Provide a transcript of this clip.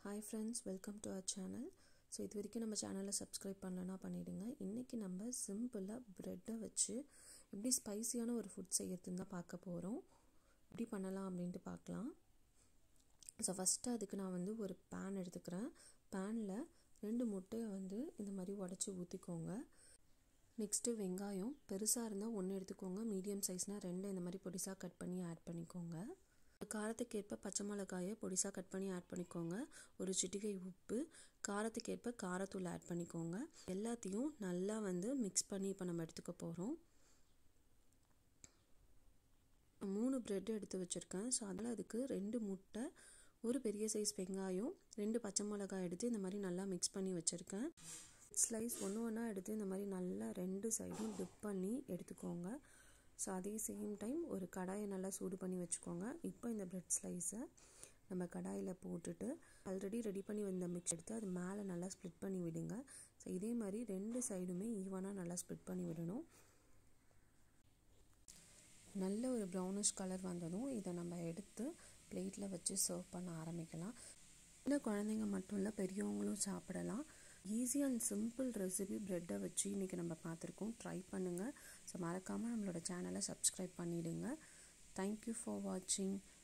hi friends welcome to our channel so இது வரைக்கும் நம்ம சேனலை சப்ஸ்கிரைப் பண்ணலன்னா பண்ணிவிடுங்க இன்றைக்கி நம்ம சிம்பிளாக ப்ரெட்டை வச்சு எப்படி ஸ்பைசியான ஒரு ஃபுட் செய்யறதுன்னு தான் பார்க்க போகிறோம் எப்படி பண்ணலாம் அப்படின்ட்டு பார்க்கலாம் ஸோ ஃபஸ்ட்டு அதுக்கு நான் வந்து ஒரு பேன் எடுத்துக்கிறேன் பேனில் ரெண்டு முட்டையை வந்து இந்த மாதிரி உடச்சி ஊற்றிக்கோங்க நெக்ஸ்ட்டு வெங்காயம் பெருசாக இருந்தால் ஒன்று எடுத்துக்கோங்க மீடியம் சைஸ்னால் ரெண்டு இந்த மாதிரி பொடிசாக கட் பண்ணி ஆட் பண்ணிக்கோங்க காரத்துக்கேற்ப பச்சை மிளகாயை பொடிசாக கட் பண்ணி ஆட் பண்ணிக்கோங்க ஒரு சிட்டிகை உப்பு காரத்துக்கேற்ப காரத்தூள் ஆட் பண்ணிக்கோங்க எல்லாத்தையும் நல்லா வந்து மிக்ஸ் பண்ணி இப்போ நம்ம எடுத்துக்க போகிறோம் மூணு ப்ரெட் எடுத்து வச்சுருக்கேன் ஸோ அதில் அதுக்கு ரெண்டு முட்டை ஒரு பெரிய சைஸ் வெங்காயம் ரெண்டு பச்சை மிளகாய் எடுத்து இந்த மாதிரி நல்லா மிக்ஸ் பண்ணி வச்சுருக்கேன் ஸ்லைஸ் ஒன்று ஒன்றா எடுத்து இந்த மாதிரி நல்லா ரெண்டு சைடும் டிப் பண்ணி எடுத்துக்கோங்க ஸோ அதே சேம் டைம் ஒரு கடாயை நல்லா சூடு பண்ணி வச்சுக்கோங்க இப்போ இந்த ப்ரெட் ஸ்லைஸை நம்ம கடாயில் போட்டுட்டு ஆல்ரெடி ரெடி பண்ணி வந்த மிக்ஸ் எடுத்து அது மேலே நல்லா ஸ்ப்ளிட் பண்ணி விடுங்க ஸோ இதே மாதிரி ரெண்டு சைடுமே ஈவனாக நல்லா ஸ்ப்ளிட் பண்ணி விடணும் நல்ல ஒரு ப்ரௌனிஷ் கலர் வந்ததும் இதை நம்ம எடுத்து பிளேட்டில் வச்சு சர்வ் பண்ண ஆரம்பிக்கலாம் சின்ன குழந்தைங்க மட்டும் இல்லை பெரியவங்களும் சாப்பிடலாம் ஈஸி அண்ட் சிம்பிள் ரெசிபி ப்ரெட்டை வச்சு இன்றைக்கி நம்ம பார்த்துருக்கோம் ட்ரை பண்ணுங்கள் ஸோ மறக்காமல் நம்மளோட சேனலை சப்ஸ்கிரைப் பண்ணிவிடுங்க தேங்க்யூ ஃபார் வாட்சிங்